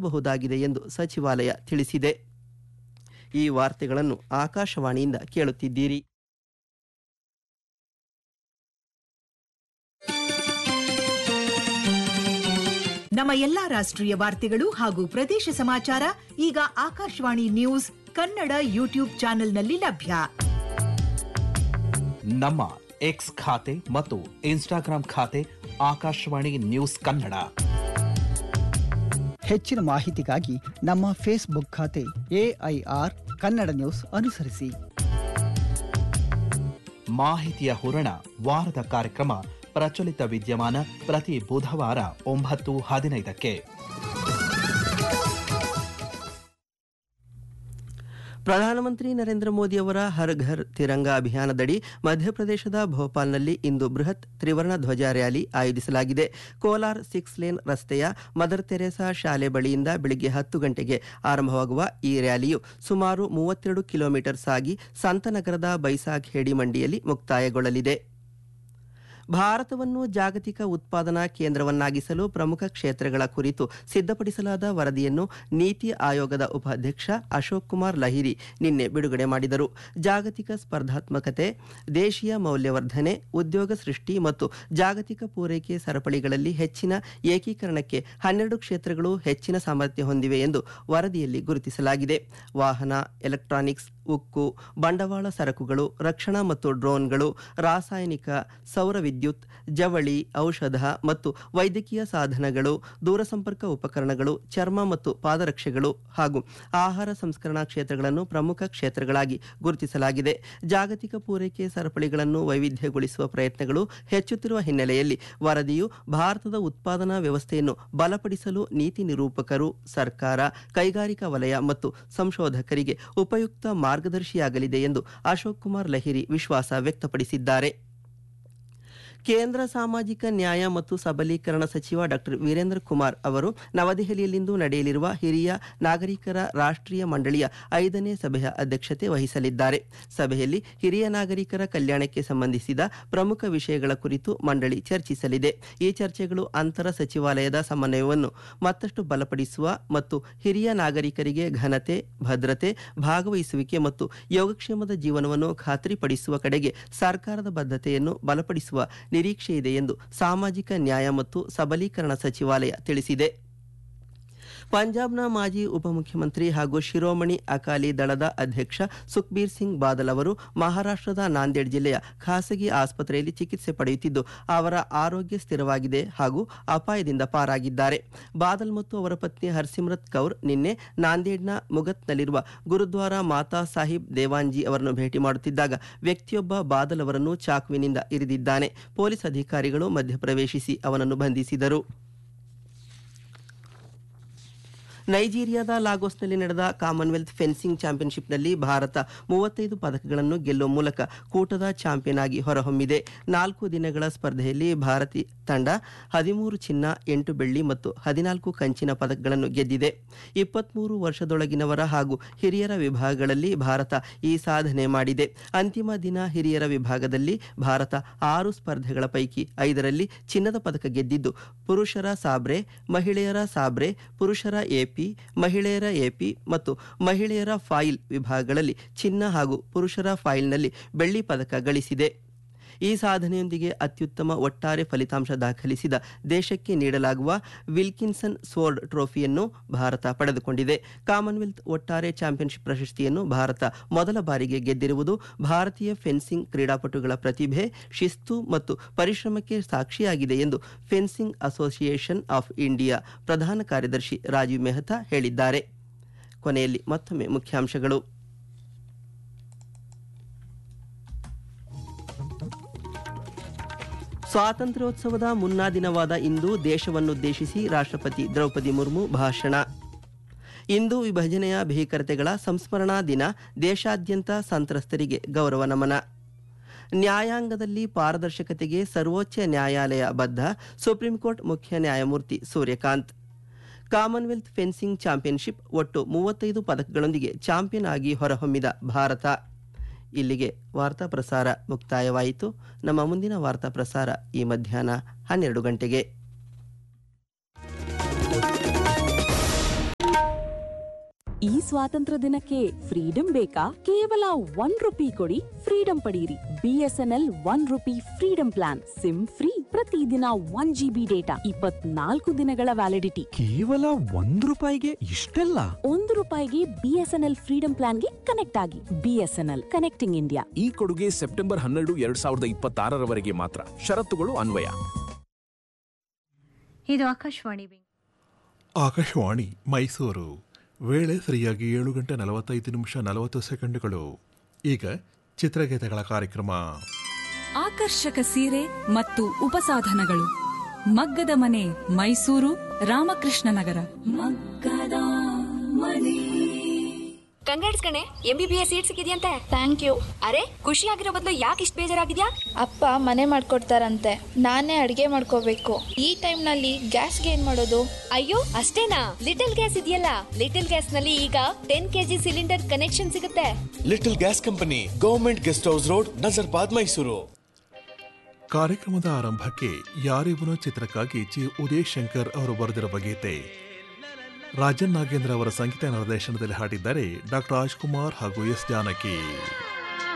ಆಗಬಹುದಾಗಿದೆ ಎಂದು ಸಚಿವಾಲಯ ತಿಳಿಸಿದೆ ಈ ವಾರ್ತೆಗಳನ್ನು ಆಕಾಶವಾಣಿಯಿಂದ ಕೇಳುತ್ತಿದ್ದೀರಿ ನಮ್ಮ ಎಲ್ಲಾ ರಾಷ್ಟ್ರೀಯ ವಾರ್ತೆಗಳು ಹಾಗೂ ಪ್ರದೇಶ ಸಮಾಚಾರ ಈಗ ಆಕಾಶವಾಣಿ ನ್ಯೂಸ್ ಕನ್ನಡ ಯೂಟ್ಯೂಬ್ ಚಾನೆಲ್ನಲ್ಲಿ ಲಭ್ಯ ನಮ್ಮ ಎಕ್ಸ್ ಖಾತೆ ಮತ್ತು ಇನ್ಸ್ಟಾಗ್ರಾಂ ಖಾತೆ ಆಕಾಶವಾಣಿ ನ್ಯೂಸ್ ಕನ್ನಡ ಹೆಚ್ಚಿನ ಮಾಹಿತಿಗಾಗಿ ನಮ್ಮ ಫೇಸ್ಬುಕ್ ಖಾತೆ ಎಐಆರ್ ಕನ್ನಡ ನ್ಯೂಸ್ ಅನುಸರಿಸಿ ಮಾಹಿತಿಯ ಹೂರಣ ವಾರದ ಕಾರ್ಯಕ್ರಮ ಪ್ರಚಲಿತ ವಿದ್ಯಮಾನ ಪ್ರತಿ ಬುಧವಾರ ಒಂಬತ್ತು ಹದಿನೈದಕ್ಕೆ ಪ್ರಧಾನಮಂತ್ರಿ ನರೇಂದ್ರ ಮೋದಿ ಅವರ ಹರ್ ಘರ್ ತಿರಂಗ ಅಭಿಯಾನದಡಿ ಮಧ್ಯಪ್ರದೇಶದ ಭೋಪಾಲ್ನಲ್ಲಿ ಇಂದು ಬೃಹತ್ ತ್ರಿವರ್ಣ ಧ್ವಜ ರ್ಯಾಲಿ ಆಯೋಜಿಸಲಾಗಿದೆ ಕೋಲಾರ್ ಸಿಕ್ಸ್ ಲೇನ್ ರಸ್ತೆಯ ಮದರ್ ತೆರೇಸಾ ಶಾಲೆ ಬಳಿಯಿಂದ ಬೆಳಿಗ್ಗೆ ಹತ್ತು ಗಂಟೆಗೆ ಆರಂಭವಾಗುವ ಈ ರ್ಯಾಲಿಯು ಸುಮಾರು ಮೂವತ್ತೆರಡು ಕಿಲೋಮೀಟರ್ ಸಾಗಿ ಸಂತನಗರದ ಬೈಸಾಖ್ ಹೇಡಿ ಮಂಡಿಯಲ್ಲಿ ಮುಕ್ತಾಯಗೊಳ್ಳಲಿದೆ ಭಾರತವನ್ನು ಜಾಗತಿಕ ಉತ್ಪಾದನಾ ಕೇಂದ್ರವನ್ನಾಗಿಸಲು ಪ್ರಮುಖ ಕ್ಷೇತ್ರಗಳ ಕುರಿತು ಸಿದ್ಧಪಡಿಸಲಾದ ವರದಿಯನ್ನು ನೀತಿ ಆಯೋಗದ ಉಪಾಧ್ಯಕ್ಷ ಅಶೋಕ್ ಕುಮಾರ್ ಲಹಿರಿ ನಿನ್ನೆ ಬಿಡುಗಡೆ ಮಾಡಿದರು ಜಾಗತಿಕ ಸ್ಪರ್ಧಾತ್ಮಕತೆ ದೇಶೀಯ ಮೌಲ್ಯವರ್ಧನೆ ಉದ್ಯೋಗ ಸೃಷ್ಟಿ ಮತ್ತು ಜಾಗತಿಕ ಪೂರೈಕೆ ಸರಪಳಿಗಳಲ್ಲಿ ಹೆಚ್ಚಿನ ಏಕೀಕರಣಕ್ಕೆ ಹನ್ನೆರಡು ಕ್ಷೇತ್ರಗಳು ಹೆಚ್ಚಿನ ಸಾಮರ್ಥ್ಯ ಹೊಂದಿವೆ ಎಂದು ವರದಿಯಲ್ಲಿ ಗುರುತಿಸಲಾಗಿದೆ ವಾಹನ ಎಲೆಕ್ಟ್ರಾನಿಕ್ಸ್ ಉಕ್ಕು ಬಂಡವಾಳ ಸರಕುಗಳು ರಕ್ಷಣಾ ಮತ್ತು ಡ್ರೋನ್ಗಳು ರಾಸಾಯನಿಕ ಸೌರ ವಿದ್ಯುತ್ ಜವಳಿ ಔಷಧ ಮತ್ತು ವೈದ್ಯಕೀಯ ಸಾಧನಗಳು ದೂರಸಂಪರ್ಕ ಉಪಕರಣಗಳು ಚರ್ಮ ಮತ್ತು ಪಾದರಕ್ಷೆಗಳು ಹಾಗೂ ಆಹಾರ ಸಂಸ್ಕರಣಾ ಕ್ಷೇತ್ರಗಳನ್ನು ಪ್ರಮುಖ ಕ್ಷೇತ್ರಗಳಾಗಿ ಗುರುತಿಸಲಾಗಿದೆ ಜಾಗತಿಕ ಪೂರೈಕೆ ಸರಪಳಿಗಳನ್ನು ವೈವಿಧ್ಯಗೊಳಿಸುವ ಪ್ರಯತ್ನಗಳು ಹೆಚ್ಚುತ್ತಿರುವ ಹಿನ್ನೆಲೆಯಲ್ಲಿ ವರದಿಯು ಭಾರತದ ಉತ್ಪಾದನಾ ವ್ಯವಸ್ಥೆಯನ್ನು ಬಲಪಡಿಸಲು ನೀತಿ ನಿರೂಪಕರು ಸರ್ಕಾರ ಕೈಗಾರಿಕಾ ವಲಯ ಮತ್ತು ಸಂಶೋಧಕರಿಗೆ ಉಪಯುಕ್ತ ಮಾರ್ಗದರ್ಶಿಯಾಗಲಿದೆ ಎಂದು ಅಶೋಕ್ ಕುಮಾರ್ ಲಹಿರಿ ವಿಶ್ವಾಸ ವ್ಯಕ್ತಪಡಿಸಿದ್ದಾರೆ ಕೇಂದ್ರ ಸಾಮಾಜಿಕ ನ್ಯಾಯ ಮತ್ತು ಸಬಲೀಕರಣ ಸಚಿವ ಡಾಕ್ಟರ್ ವೀರೇಂದ್ರ ಕುಮಾರ್ ಅವರು ನವದೆಹಲಿಯಲ್ಲಿಂದು ನಡೆಯಲಿರುವ ಹಿರಿಯ ನಾಗರಿಕರ ರಾಷ್ಟ್ರೀಯ ಮಂಡಳಿಯ ಐದನೇ ಸಭೆಯ ಅಧ್ಯಕ್ಷತೆ ವಹಿಸಲಿದ್ದಾರೆ ಸಭೆಯಲ್ಲಿ ಹಿರಿಯ ನಾಗರಿಕರ ಕಲ್ಯಾಣಕ್ಕೆ ಸಂಬಂಧಿಸಿದ ಪ್ರಮುಖ ವಿಷಯಗಳ ಕುರಿತು ಮಂಡಳಿ ಚರ್ಚಿಸಲಿದೆ ಈ ಚರ್ಚೆಗಳು ಅಂತರ ಸಚಿವಾಲಯದ ಸಮನ್ವಯವನ್ನು ಮತ್ತಷ್ಟು ಬಲಪಡಿಸುವ ಮತ್ತು ಹಿರಿಯ ನಾಗರಿಕರಿಗೆ ಘನತೆ ಭದ್ರತೆ ಭಾಗವಹಿಸುವಿಕೆ ಮತ್ತು ಯೋಗಕ್ಷೇಮದ ಜೀವನವನ್ನು ಖಾತ್ರಿಪಡಿಸುವ ಕಡೆಗೆ ಸರ್ಕಾರದ ಬದ್ಧತೆಯನ್ನು ಬಲಪಡಿಸುವ ನಿರೀಕ್ಷೆ ಇದೆ ಎಂದು ಸಾಮಾಜಿಕ ನ್ಯಾಯ ಮತ್ತು ಸಬಲೀಕರಣ ಸಚಿವಾಲಯ ತಿಳಿಸಿದೆ ಪಂಜಾಬ್ನ ಮಾಜಿ ಉಪಮುಖ್ಯಮಂತ್ರಿ ಹಾಗೂ ಶಿರೋಮಣಿ ಅಕಾಲಿ ದಳದ ಅಧ್ಯಕ್ಷ ಸುಖ್ಬೀರ್ ಸಿಂಗ್ ಬಾದಲ್ ಅವರು ಮಹಾರಾಷ್ಟ್ರದ ನಾಂದೇಡ್ ಜಿಲ್ಲೆಯ ಖಾಸಗಿ ಆಸ್ಪತ್ರೆಯಲ್ಲಿ ಚಿಕಿತ್ಸೆ ಪಡೆಯುತ್ತಿದ್ದು ಅವರ ಆರೋಗ್ಯ ಸ್ಥಿರವಾಗಿದೆ ಹಾಗೂ ಅಪಾಯದಿಂದ ಪಾರಾಗಿದ್ದಾರೆ ಬಾದಲ್ ಮತ್ತು ಅವರ ಪತ್ನಿ ಹರ್ಸಿಮ್ರತ್ ಕೌರ್ ನಿನ್ನೆ ನಾಂದೇಡ್ನ ಮುಗತ್ನಲ್ಲಿರುವ ಗುರುದ್ವಾರ ಮಾತಾ ಸಾಹಿಬ್ ದೇವಾನ್ಜಿ ಅವರನ್ನು ಭೇಟಿ ಮಾಡುತ್ತಿದ್ದಾಗ ವ್ಯಕ್ತಿಯೊಬ್ಬ ಬಾದಲ್ ಅವರನ್ನು ಚಾಕುವಿನಿಂದ ಇರಿದಿದ್ದಾನೆ ಪೊಲೀಸ್ ಅಧಿಕಾರಿಗಳು ಮಧ್ಯಪ್ರವೇಶಿಸಿ ಅವನನ್ನು ಬಂಧಿಸಿದರು ನೈಜೀರಿಯಾದ ಲಾಗೋಸ್ನಲ್ಲಿ ನಡೆದ ಕಾಮನ್ವೆಲ್ತ್ ಫೆನ್ಸಿಂಗ್ ಚಾಂಪಿಯನ್ಶಿಪ್ನಲ್ಲಿ ಭಾರತ ಮೂವತ್ತೈದು ಪದಕಗಳನ್ನು ಗೆಲ್ಲುವ ಮೂಲಕ ಕೂಟದ ಚಾಂಪಿಯನ್ ಆಗಿ ಹೊರಹೊಮ್ಮಿದೆ ನಾಲ್ಕು ದಿನಗಳ ಸ್ಪರ್ಧೆಯಲ್ಲಿ ಭಾರತೀಯ ತಂಡ ಹದಿಮೂರು ಚಿನ್ನ ಎಂಟು ಬೆಳ್ಳಿ ಮತ್ತು ಹದಿನಾಲ್ಕು ಕಂಚಿನ ಪದಕಗಳನ್ನು ಗೆದ್ದಿದೆ ಇಪ್ಪತ್ಮೂರು ವರ್ಷದೊಳಗಿನವರ ಹಾಗೂ ಹಿರಿಯರ ವಿಭಾಗಗಳಲ್ಲಿ ಭಾರತ ಈ ಸಾಧನೆ ಮಾಡಿದೆ ಅಂತಿಮ ದಿನ ಹಿರಿಯರ ವಿಭಾಗದಲ್ಲಿ ಭಾರತ ಆರು ಸ್ಪರ್ಧೆಗಳ ಪೈಕಿ ಐದರಲ್ಲಿ ಚಿನ್ನದ ಪದಕ ಗೆದ್ದಿದ್ದು ಪುರುಷರ ಸಾಬ್ರೆ ಮಹಿಳೆಯರ ಸಾಬ್ರೆ ಪುರುಷರ ಎಪಿ ಮಹಿಳೆಯರ ಎಪಿ ಮತ್ತು ಮಹಿಳೆಯರ ಫಾಯಿಲ್ ವಿಭಾಗಗಳಲ್ಲಿ ಚಿನ್ನ ಹಾಗೂ ಪುರುಷರ ಫಾಯಿಲ್ನಲ್ಲಿ ಬೆಳ್ಳಿ ಪದಕ ಗಳಿಸಿದೆ ಈ ಸಾಧನೆಯೊಂದಿಗೆ ಅತ್ಯುತ್ತಮ ಒಟ್ಟಾರೆ ಫಲಿತಾಂಶ ದಾಖಲಿಸಿದ ದೇಶಕ್ಕೆ ನೀಡಲಾಗುವ ವಿಲ್ಕಿನ್ಸನ್ ಸ್ವೋರ್ಡ್ ಟ್ರೋಫಿಯನ್ನು ಭಾರತ ಪಡೆದುಕೊಂಡಿದೆ ಕಾಮನ್ವೆಲ್ತ್ ಒಟ್ಟಾರೆ ಚಾಂಪಿಯನ್ಶಿಪ್ ಪ್ರಶಸ್ತಿಯನ್ನು ಭಾರತ ಮೊದಲ ಬಾರಿಗೆ ಗೆದ್ದಿರುವುದು ಭಾರತೀಯ ಫೆನ್ಸಿಂಗ್ ಕ್ರೀಡಾಪಟುಗಳ ಪ್ರತಿಭೆ ಶಿಸ್ತು ಮತ್ತು ಪರಿಶ್ರಮಕ್ಕೆ ಸಾಕ್ಷಿಯಾಗಿದೆ ಎಂದು ಫೆನ್ಸಿಂಗ್ ಅಸೋಸಿಯೇಷನ್ ಆಫ್ ಇಂಡಿಯಾ ಪ್ರಧಾನ ಕಾರ್ಯದರ್ಶಿ ರಾಜೀವ್ ಮೆಹ್ತಾ ಹೇಳಿದ್ದಾರೆ ಕೊನೆಯಲ್ಲಿ ಮತ್ತೊಮ್ಮೆ ಮುಖ್ಯಾಂಶಗಳು ಸ್ವಾತಂತ್ರ್ಯೋತ್ಸವದ ಮುನ್ನಾ ದಿನವಾದ ಇಂದು ದೇಶವನ್ನುದ್ದೇಶಿಸಿ ರಾಷ್ಟ್ರಪತಿ ದ್ರೌಪದಿ ಮುರ್ಮು ಭಾಷಣ ಇಂದು ವಿಭಜನೆಯ ಭೀಕರತೆಗಳ ಸಂಸ್ಮರಣಾ ದಿನ ದೇಶಾದ್ಯಂತ ಸಂತ್ರಸ್ತರಿಗೆ ಗೌರವ ನಮನ ನ್ಯಾಯಾಂಗದಲ್ಲಿ ಪಾರದರ್ಶಕತೆಗೆ ಸರ್ವೋಚ್ಚ ನ್ಯಾಯಾಲಯ ಬದ್ಧ ಸುಪ್ರೀಂ ಕೋರ್ಟ್ ಮುಖ್ಯ ನ್ಯಾಯಮೂರ್ತಿ ಸೂರ್ಯಕಾಂತ್ ಕಾಮನ್ವೆಲ್ತ್ ಫೆನ್ಸಿಂಗ್ ಚಾಂಪಿಯನ್ಶಿಪ್ ಒಟ್ಟು ಮೂವತ್ತೈದು ಪದಕಗಳೊಂದಿಗೆ ಚಾಂಪಿಯನ್ ಆಗಿ ಹೊರಹೊಮ್ಮಿದ ಭಾರತ ಇಲ್ಲಿಗೆ ವಾರ್ತಾ ಪ್ರಸಾರ ಮುಕ್ತಾಯವಾಯಿತು ನಮ್ಮ ಮುಂದಿನ ವಾರ್ತಾ ಪ್ರಸಾರ ಈ ಮಧ್ಯಾಹ್ನ ಹನ್ನೆರಡು ಗಂಟೆಗೆ ಈ ಸ್ವಾತಂತ್ರ್ಯ ದಿನಕ್ಕೆ ಫ್ರೀಡಂ ಬೇಕಾ ಕೇವಲ ಒನ್ ರುಪಿ ಕೊಡಿ ಫ್ರೀಡಂ ಪಡೆಯಿರಿ BSNL one rupee freedom plan sim free ಪ್ರತಿದಿನ ಒನ್ ಜಿಬಿ ಡೇಟಾ ಇಪ್ಪತ್ನಾಲ್ಕು ದಿನಗಳ ವ್ಯಾಲಿಡಿಟಿ ಕೇವಲ ಒಂದ್ ರೂಪಾಯಿಗೆ ಇಷ್ಟೆಲ್ಲ ಒಂದು ರೂಪಾಯಿಗೆ ಬಿಎಸ್ಎನ್ಎಲ್ ಫ್ರೀಡಂ ಪ್ಲಾನ್ಗೆ ಕನೆಕ್ಟ್ ಆಗಿ ಬಿಎಸ್ಎನ್ಎಲ್ ಕನೆಕ್ಟಿಂಗ್ ಇಂಡಿಯಾ ಈ ಕೊಡುಗೆ ಸೆಪ್ಟೆಂಬರ್ ಹನ್ನೆರಡು ಎರಡ್ ಸಾವಿರದ ಇಪ್ಪತ್ತಾರರವರೆಗೆ ಮಾತ್ರ ಷರತ್ತುಗಳು ಅನ್ವಯ ಇದು ಆಕಾಶವಾಣಿ ಬೆಂಗಳೂರು. ಆಕಾಶವಾಣಿ ಮೈಸೂರು ವೇಳೆ ಸರಿಯಾಗಿ ಏಳು ಗಂಟೆ ನಲವತ್ತೈದು ನಿಮಿಷ ನಲವತ್ತು ಸೆಕೆಂಡುಗಳು ಈಗ ಚಿತ್ರಗೀತೆಗಳ ಕಾರ್ಯಕ್ರಮ ಆಕರ್ಷಕ ಸೀರೆ ಮತ್ತು ಉಪಸಾಧನಗಳು ಮಗ್ಗದ ಮನೆ ಮೈಸೂರು ರಾಮಕೃಷ್ಣ ನಗರ ಮಗ್ಗದ ಮನೆ ಕಂಗ್ರಾಟ್ಸ್ ಕಣೆ M B B S seat ಸಿಕ್ಕಿದ್ಯಂತೆ ಥ್ಯಾಂಕ್ ಯು ಅರೆ ಖುಷಿಯಾಗಿರೋ ಬದಲು ಯಾಕೆ ಇಷ್ಟು ಬೇಜಾರಾಗಿದ್ಯಾ ಅಪ್ಪ ಮನೆ ಮಾಡ್ಕೊಡ್ತಾರಂತೆ ನಾನೇ ಅಡ್ಗೆ ಮಾಡ್ಕೋಬೇಕು ಈ ಟೈಮ್ನಲ್ಲಿ ಗ್ಯಾಸ್ಗೆ ಏನ್ ಮಾಡೋದು ಅಯ್ಯೋ ಅಷ್ಟೇನಾ ಲಿಟಲ್ ಗ್ಯಾಸ್ ಇದೆಯಲ್ಲ ಲಿಟಲ್ ಗ್ಯಾಸ್ ನಲ್ಲಿ ಈಗ ಟೆನ್ ಕೆಜಿ ಸಿಲಿಂಡರ್ ಕನೆಕ್ಷನ್ ಸಿಗುತ್ತೆ little gas company government guest house road Nazarbad Mysuru ಕಾರ್ಯಕ್ರಮದ ಆರಂಭಕ್ಕೆ ಯಾರಿವನು ಚಿತ್ರಕ್ಕಾಗಿ ಜಿ ಉದಯ್ ಶಂಕರ್ ಅವರು ಬರೆದಿರುವ ಗೀತೆ ರಾಜನ್ ನಾಗೇಂದ್ರ ಅವರ ಸಂಗೀತ ನಿರ್ದೇಶನದಲ್ಲಿ ಹಾಡಿದ್ದಾರೆ ಡಾಕ್ಟರ್ ರಾಜ್ಕುಮಾರ್ ಹಾಗೂ ಎಸ್ ಜಾನಕಿ